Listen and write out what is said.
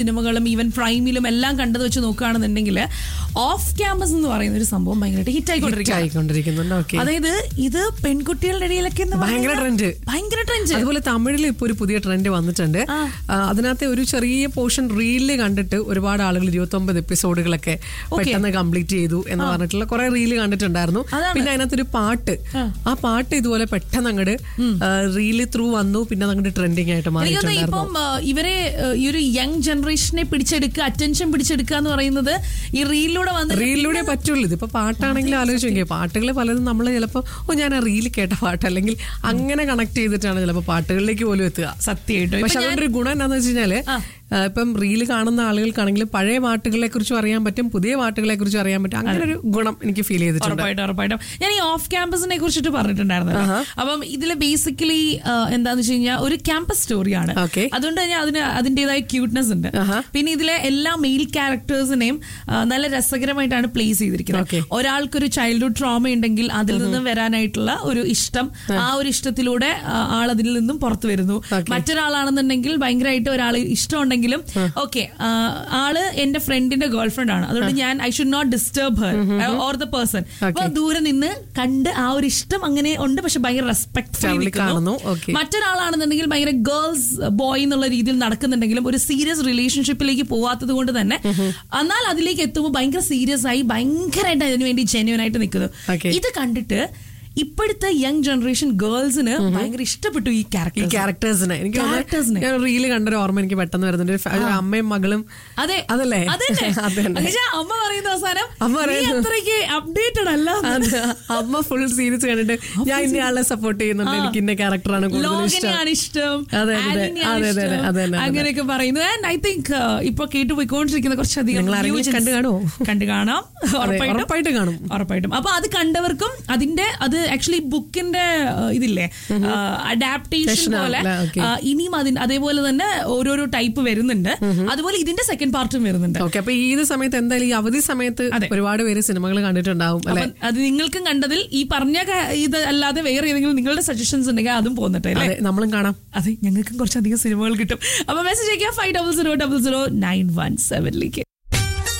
സിനിമകളും ഈവൻ പ്രൈമിലും എല്ലാം കണ്ടത് വെച്ച് നോക്കുകയാണെന്നുണ്ടെങ്കിൽ ഓഫ് ക്യാമ്പസ് എന്ന് പറയുന്ന ഒരു സംഭവം ഭയങ്കരമായിട്ട് ഹിറ്റ് ആയിക്കൊണ്ടിരിക്കുകയാണ് ആയിക്കൊണ്ടിരിക്കുന്നുണ്ട് ഓക്കെ അതായത് ഇത് പെൺകുട്ടികളുടെ ഇടയിലൊക്കെ എന്ന് ഭയങ്കര പറഞ്ഞാൽ ട്രെൻഡ് ഭയങ്കര ട്രെൻഡ് അതുപോലെ തമിഴിൽ ഇപ്പൊ ഒരു പുതിയ ട്രെൻഡ് വന്നിട്ടുണ്ട് ആ. ആ, അതിനകത്തെ ഒരു ചെറിയ പോർഷൻ റീലിൽ കണ്ടിട്ട് ഒരുപാട് ആളുകൾ ഇരുപത്തി ഒമ്പത് എപ്പിസോഡുകളൊക്കെ പെട്ടെന്ന് കംപ്ലീറ്റ് ചെയ്തു എന്ന് പറഞ്ഞിട്ടുള്ള കുറെ റീല് കണ്ടിട്ടുണ്ടായിരുന്നു അതാണ്. പിന്നെ അതിനകത്തൊരു പാട്ട് ആ പാട്ട് ഇതുപോലെ പെട്ടെന്ന് അങ്ങോട്ട് റീല് ത്രൂ വന്നു പിന്നെ അങ്ങോട്ട് ട്രെൻഡിങ് ആയിട്ട് എനിക്ക് തോന്നുന്നു മാറിയിട്ടുണ്ടായിരുന്നു ഇപ്പം ആ, ഇവരെ ആ, ഈ ഒരു യങ് ജനറേഷനെ പിടിച്ചെടുക്കുക അറ്റൻഷൻ പിടിച്ചെടുക്കുക എന്ന് പറയുന്നത് ഈ റീലിലൂടെ വന്ന് റീലിലൂടെ പറ്റുള്ളൂ ഇതിപ്പോ പാട്ടാണെങ്കിൽ ആലോചിച്ച് നോക്കിയേ പാട്ടുകൾ പലതും നമ്മൾ ചിലപ്പോൾ ഓ ഞാൻ ആ റീൽ കേട്ട പാട്ട് അല്ലെങ്കിൽ അങ്ങനെ കണക്ട് ചെയ്തിട്ടാണ് ചിലപ്പോൾ പാട്ടുകളിലേക്ക് പോലും എത്തുക സത്യമായിട്ടും പക്ഷെ അതുകൊണ്ട് ഒരു ഗുണം എന്താണെന്ന് വെച്ച് കഴിഞ്ഞാല് ആ, ഇപ്പം റീല് കാണുന്ന ആളുകൾക്കാണെങ്കിലും പഴയ പാട്ടുകളെ കുറിച്ചും അറിയാൻ പറ്റും പുതിയ പാട്ടുകളെ കുറിച്ചും അറിയാൻ പറ്റും അങ്ങനെ ഒരു ഗുണം എനിക്ക് ഫീൽ ചെയ്തിട്ടുണ്ട് ഉറപ്പായിട്ടും ഉറപ്പായിട്ടും ഞാൻ ഈ ഓഫ് ക്യാമ്പസിനെ കുറിച്ചിട്ട് പറഞ്ഞിട്ടുണ്ടായിരുന്നു അപ്പം ഇതിൽ ബേസിക്കലി എന്താന്ന് വെച്ച് കഴിഞ്ഞാൽ ഒരു ക്യാമ്പസ് സ്റ്റോറിയാണ് Okay. അതുകൊണ്ട് തന്നെ അതിന് അതിൻ്റെതായ ക്യൂട്ട്നെസ് ഉണ്ട് ആഹാ. പിന്നെ ഇതിലെ എല്ലാ മെയിൽ ക്യാരക്ടേഴ്സിനെയും നല്ല രസകരമായിട്ട് പ്ലേസ് ചെയ്തിരിക്കുന്നത് Okay. ഒരാൾക്കൊരു ചൈൽഡ്ഹുഡ് ട്രോമ ഉണ്ടെങ്കിൽ അതിൽ നിന്നും വരാനായിട്ടുള്ള ഒരു ഇഷ്ടം ആ ഒരു ഇഷ്ടത്തിലൂടെ ആ, ആൾ അതിൽ നിന്നും പുറത്തു വരുന്നു Okay. മറ്റൊരാളാണെന്നുണ്ടെങ്കിൽ ഭയങ്കരമായിട്ട് ഒരാൾ ഇഷ്ടമുണ്ടെങ്കിലും ഓക്കെ ആള് എന്റെ ഫ്രണ്ടിന്റെ ഗേൾ ഫ്രണ്ട് ആണ് അതുകൊണ്ട് ഞാൻ I should not disturb her or the person അപ്പൊ ദൂരെ നിന്ന് കണ്ട് ആ ഒരു ഇഷ്ടം അങ്ങനെ ഉണ്ട് പക്ഷെ ഭയങ്കര റെസ്പെക്ട്ഫുള്ളി അവള് കാണുന്നു. Okay. മറ്റൊരാളാണെന്നുണ്ടെങ്കിൽ ഭയങ്കര ഗേൾസ് ബോയ് എന്നുള്ള രീതിയിൽ നടക്കുന്നുണ്ടെങ്കിലും ഒരു സീരിയസ് റിലേഷൻഷിപ്പിലേക്ക് പോവാത്തത് കൊണ്ട് തന്നെ എന്നാൽ അതിലേക്ക് എത്തുമ്പോൾ ഭയങ്കര സീരിയസ് ആയി ഭയങ്കരമായിട്ട് അതിനു വേണ്ടി ജെന്യൂൻ ആയിട്ട് നിൽക്കുന്നു Okay. ഇത് കണ്ടിട്ട് ഇപ്പോഴത്തെ യങ് ജനറേഷൻ ഗേൾസിന് ഭയങ്കര ഇഷ്ടപ്പെട്ടു ഈ ഈ ക്യാരക്ടർ ക്യാരക്ടേഴ്സിനെ എനിക്ക് Characters-നെ. ഞാൻ റീല് കണ്ടൊരു ഓർമ്മ എനിക്ക് പെട്ടെന്ന് വരുന്നുണ്ട് ഒരു ഫ- ഒരു അമ്മയും മകളും അതെ അതല്ലേ അതന്നെ അതന്നെ പക്ഷേ അമ്മ പറയുന്ന അവസാനം അമ്മ നീ പറയുന്നു. അത്രയ്ക്ക് അപ്ഡേറ്റഡ് അല്ല അത് അമ്മ ഫുൾ സീരീസ് കണ്ടിട്ട് ഞാൻ ഇന്ന ആളെ സപ്പോർട്ട് ചെയ്യുന്നുണ്ട് എനിക്ക് ഇന്ന ക്യാരക്ടറാണ് കൂടുതൽ ഇഷ്ടം ലോകനെയാണ് ഇഷ്ടം അതെ, അതെ, ആനിനെയാണ് അതെ, അതെ, ഇഷ്ടം. അതെ, അതെ, അതെ. അങ്ങനെയൊക്കെ പറയുന്നു ആൻഡ് ഐ തിങ്ക് ഇപ്പൊ കേട്ടു പോയിക്കൊണ്ടിരിക്കുന്ന കുറച്ചധികം നിങ്ങൾ ആരെങ്കിലും new gens കണ്ടു കാണുമോ? കണ്ടു കാണാം ഉറപ്പായിട്ടും ഉറപ്പായിട്ട് കാണും. ഉറപ്പായിട്ടും അപ്പൊ അത് കണ്ടവർക്കും അതിന്റെ അത് ആക്ച്വലി ബുക്കിന്റെ ഇതില്ലേ അഡാപ്റ്റേഷൻ Session പോലെ ആണല്ലേ? Okay. ആ, ഇനിയും അതിന് അതേപോലെ തന്നെ ഓരോരോ ടൈപ്പ് വരുന്നുണ്ട് അതുപോലെ ഇതിന്റെ സെക്കൻഡ് പാർട്ടും വരുന്നുണ്ട് ഓക്കെ അപ്പൊ ഈ ഇത് സമയത്ത് എന്തായാലും ഈ അവധി സമയത്ത് അതെ. ഒരുപാട് പേര് സിനിമകൾ കണ്ടിട്ടുണ്ടാവും അല്ലെ അപ്പൊ അത് നിങ്ങൾക്കും കണ്ടതിൽ ഈ പറഞ്ഞ ക- ഇത് അല്ലാതെ വേറെ ഏതെങ്കിലും നിങ്ങളുടെ സജഷൻസ് ഉണ്ടെങ്കിൽ അതും പോന്നിട്ടെ അല്ലേ അതെ നമ്മളും കാണാം അതെ ഞങ്ങൾക്കും കുറച്ചധികം സിനിമകൾ കിട്ടും അപ്പൊ മെസ്സേജ് അയക്കാം five double zero double zero nine one സെവനിലേക്ക്